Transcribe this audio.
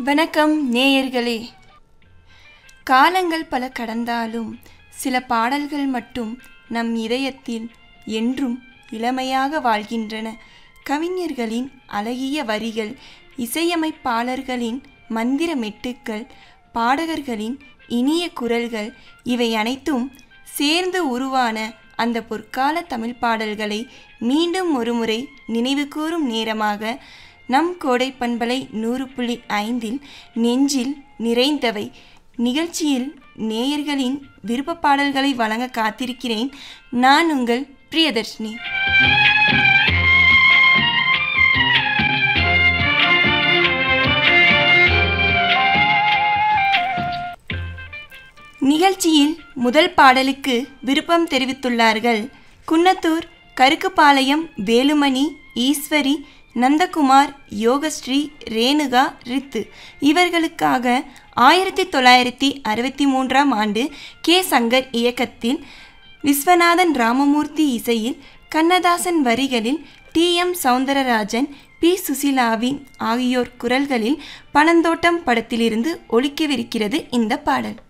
வணக்கம் நேயர்களே காலங்கள் பல கடந்தாலும் சில பாடல்கள் மட்டும் நம் இதயத்தில் என்றும் இளமையாக வாழ்கின்றன கவிஞர்களின் அழகிய வரிகள் இசையமைப்பாளர்களின் மந்திர மெட்டுக்கள் பாடகர்களின் இனிய குரல்கள் இவை அனைத்தும் சேர்ந்து உருவான அந்த பொற்கால தமிழ் பாடல்களை மீண்டும் ஒருமுறை நினைவுகூரும் நேரமாக நம் கோடை பண்பலை நூறு புள்ளி ஐந்தில் நெஞ்சில் நிறைந்தவை நிகழ்ச்சியில் நேயர்களின் விருப்ப பாடல்களை வழங்க காத்திருக்கிறேன் நான் உங்கள் பிரியதர்ஷினி நிகழ்ச்சியில் முதல் பாடலுக்கு விருப்பம் தெரிவித்துள்ளார்கள் குன்னத்தூர் கருக்குப்பாளையம் வேலுமணி ஈஸ்வரி நந்தகுமார் யோகஸ்ரீ ரேணுகா ரித்து இவர்களுக்காக ஆயிரத்தி தொள்ளாயிரத்தி அறுபத்தி மூன்றாம் ஆண்டு கே சங்கர் இயக்கத்தில் விஸ்வநாதன் ராமமூர்த்தி இசையில் கண்ணதாசன் வரிகளில் டி எம் சௌந்தரராஜன் பி சுசிலாவின் ஆகியோர் குரல்களில் பனந்தோட்டம் படத்திலிருந்து ஒலிக்கவிருக்கிறது இந்த பாடல்